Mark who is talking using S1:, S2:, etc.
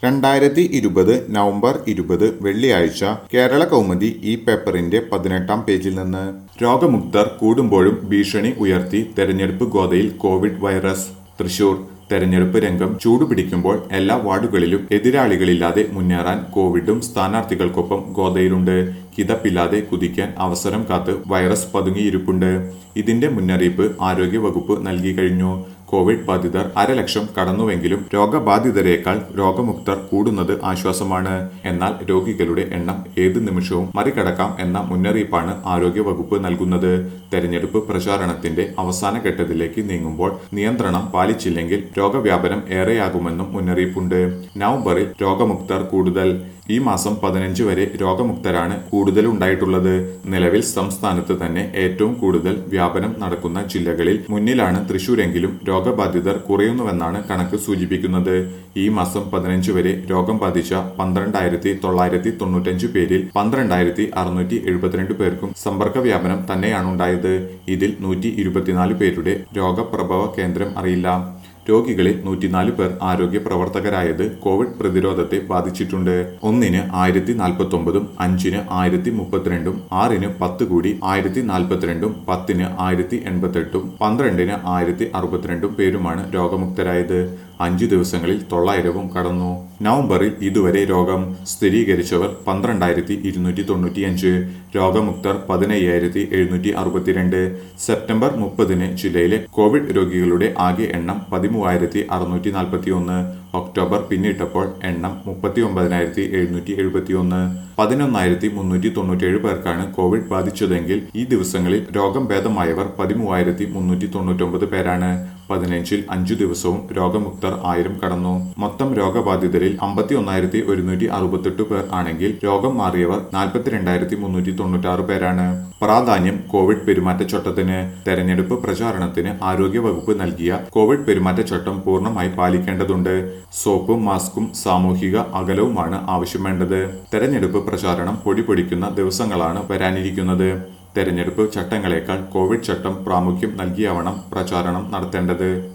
S1: രണ്ടായിരത്തി ഇരുപത് നവംബർ ഇരുപത് വെള്ളിയാഴ്ച കേരള കൗമുദി ഈ പേപ്പറിന്റെ പതിനെട്ടാം പേജിൽ നിന്ന് രോഗമുക്തർ കൂടുമ്പോഴും ഭീഷണി ഉയർത്തി തെരഞ്ഞെടുപ്പ് ഗോതയിൽ കോവിഡ് വൈറസ് തൃശൂർ തെരഞ്ഞെടുപ്പ് രംഗം ചൂടുപിടിക്കുമ്പോൾ എല്ലാ വാർഡുകളിലും എതിരാളികളില്ലാതെ മുന്നേറാൻ കോവിഡും സ്ഥാനാർത്ഥികൾക്കൊപ്പം ഗോതയിലുണ്ട് കിതപ്പില്ലാതെ കുതിക്കാൻ അവസരം കാത്ത് വൈറസ് പതുങ്ങിയിരിപ്പുണ്ട് ഇതിന്റെ മുന്നറിയിപ്പ് ആരോഗ്യവകുപ്പ് നൽകി കഴിഞ്ഞു കോവിഡ് ബാധിതർ അരലക്ഷം കടന്നുവെങ്കിലും രോഗബാധിതരേക്കാൾ രോഗമുക്തർ കൂടുന്നത് ആശ്വാസമാണ് എന്നാൽ രോഗികളുടെ എണ്ണം ഏത് നിമിഷവും മറികടക്കാം എന്ന മുന്നറിയിപ്പാണ് ആരോഗ്യവകുപ്പ് നൽകുന്നത് തെരഞ്ഞെടുപ്പ് പ്രചാരണത്തിന്റെ അവസാന ഘട്ടത്തിലേക്ക് നീങ്ങുമ്പോൾ നിയന്ത്രണം പാലിച്ചില്ലെങ്കിൽ രോഗവ്യാപനം ഏറെയാകുമെന്നും മുന്നറിയിപ്പുണ്ട് നവംബറിൽ രോഗമുക്തർ കൂടുതൽ ഈ മാസം പതിനഞ്ച് വരെ രോഗമുക്തരാണ് കൂടുതൽ ഉണ്ടായിട്ടുള്ളത് നിലവിൽ സംസ്ഥാനത്ത് തന്നെ ഏറ്റവും കൂടുതൽ വ്യാപനം നടക്കുന്ന ജില്ലകളിൽ മുന്നിലാണ് തൃശൂരെങ്കിലും രോഗബാധിതർ കുറയുന്നുവെന്നാണ് കണക്ക് സൂചിപ്പിക്കുന്നത് ഈ മാസം പതിനഞ്ച് വരെ രോഗം ബാധിച്ച പന്ത്രണ്ടായിരത്തി തൊള്ളായിരത്തി തൊണ്ണൂറ്റഞ്ച് പേരിൽ പന്ത്രണ്ടായിരത്തി അറുന്നൂറ്റി എഴുപത്തിരണ്ട് പേർക്കും സമ്പർക്ക വ്യാപനം തന്നെയാണ് ഉണ്ടായത് ഇതിൽ നൂറ്റി ഇരുപത്തിനാല് പേരുടെ രോഗപ്രഭവ കേന്ദ്രം അറിയില്ല രോഗികളിൽ നൂറ്റിനാല് പേർ ആരോഗ്യ പ്രവർത്തകരായത് കോവിഡ് പ്രതിരോധത്തെ ബാധിച്ചിട്ടുണ്ട് ഒന്നിന് ആയിരത്തി നാൽപ്പത്തി ഒമ്പതും അഞ്ചിന് ആയിരത്തി മുപ്പത്തിരണ്ടും ആറിന് പത്ത് കൂടി ആയിരത്തി നാൽപ്പത്തിരണ്ടും പത്തിന് ആയിരത്തി എൺപത്തെട്ടും പന്ത്രണ്ടിന് ആയിരത്തി അറുപത്തിരണ്ടും പേരുമാണ് രോഗമുക്തരായത് അഞ്ചു ദിവസങ്ങളിൽ തൊള്ളായിരവും കടന്നു നവംബറിൽ ഇതുവരെ രോഗം സ്ഥിരീകരിച്ചവർ പന്ത്രണ്ടായിരത്തി ഇരുന്നൂറ്റി തൊണ്ണൂറ്റിയഞ്ച് രോഗമുക്തർ പതിനയ്യായിരത്തി എഴുന്നൂറ്റി അറുപത്തിരണ്ട് സെപ്റ്റംബർ മുപ്പതിന് ജില്ലയിലെ കോവിഡ് രോഗികളുടെ ആകെ എണ്ണം പതിമൂവായിരത്തി അറുന്നൂറ്റി നാൽപ്പത്തി ഒന്ന് ഒക്ടോബർ പിന്നിട്ടപ്പോൾ എണ്ണം മുപ്പത്തി ഒമ്പതിനായിരത്തി എഴുന്നൂറ്റി എഴുപത്തി ഒന്ന് പതിനൊന്നായിരത്തി മുന്നൂറ്റി തൊണ്ണൂറ്റിയേഴ് പേർക്കാണ് കോവിഡ് ബാധിച്ചതെങ്കിൽ ഈ ദിവസങ്ങളിൽ രോഗം ഭേദമായവർ പതിമൂവായിരത്തി മുന്നൂറ്റി തൊണ്ണൂറ്റൊമ്പത് പേരാണ് പതിനഞ്ചിൽ അഞ്ചു ദിവസവും രോഗമുക്തർ ആയിരം കടന്നു മൊത്തം രോഗബാധിതരിൽ അമ്പത്തി ഒന്നായിരത്തി ഒരുന്നൂറ്റി അറുപത്തെട്ട് പേർ ആണെങ്കിൽ രോഗം മാറിയവർ നാൽപ്പത്തിരണ്ടായിരത്തി മുന്നൂറ്റി തൊണ്ണൂറ്റാറ് പേരാണ് പ്രാധാന്യം കോവിഡ് പെരുമാറ്റച്ചട്ടത്തിന് തെരഞ്ഞെടുപ്പ് പ്രചാരണത്തിന് ആരോഗ്യവകുപ്പ് നൽകിയ കോവിഡ് പെരുമാറ്റച്ചട്ടം പൂർണ്ണമായി പാലിക്കേണ്ടതുണ്ട് സോപ്പും മാസ്കും സാമൂഹിക അകലവുമാണ് ആവശ്യം വേണ്ടത് തെരഞ്ഞെടുപ്പ് പ്രചാരണം പൊടി പൊടിക്കുന്ന ദിവസങ്ങളാണ് വരാനിരിക്കുന്നത് തെരഞ്ഞെടുപ്പ് ചട്ടങ്ങളെക്കാൾ കോവിഡ് ചട്ടം പ്രാമുഖ്യം നൽകിയാവണം പ്രചാരണം നടത്തേണ്ടത്